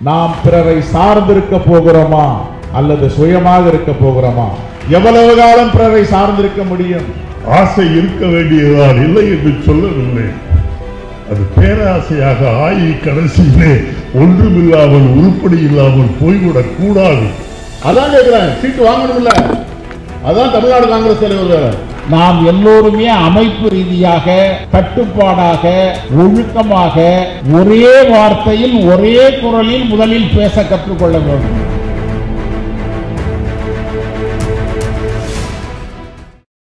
நாம் பிறரை சார்ந்திருக்க போகிறோமா அல்லது சுயமாக இருக்க போகிறோமா எவ்வளவு காலம் பிறரை சார்ந்திருக்க முடியும் ஆசை இருக்க வேண்டியதுதான் இல்லை என்று சொல்லவில்லை அது பேராசையாக ஆகி கடைசியிலே ஒன்றுமில்லாமல் உருப்படி இல்லாமல் போய்விடக் கூடாது அதான் கேட்கிறேன் சீட்டு வாங்கணும்ல அதான் தமிழ்நாடு காங்கிரஸ் தலைவர் வேலை நாம் எல்லோருமே அமைப்பு ரீதியாக கட்டுப்பாடாக ஒழுக்கமாக ஒரே வார்த்தையில் ஒரே குரலில் முதலில் பேச கற்றுக்கொள்ள வேண்டும்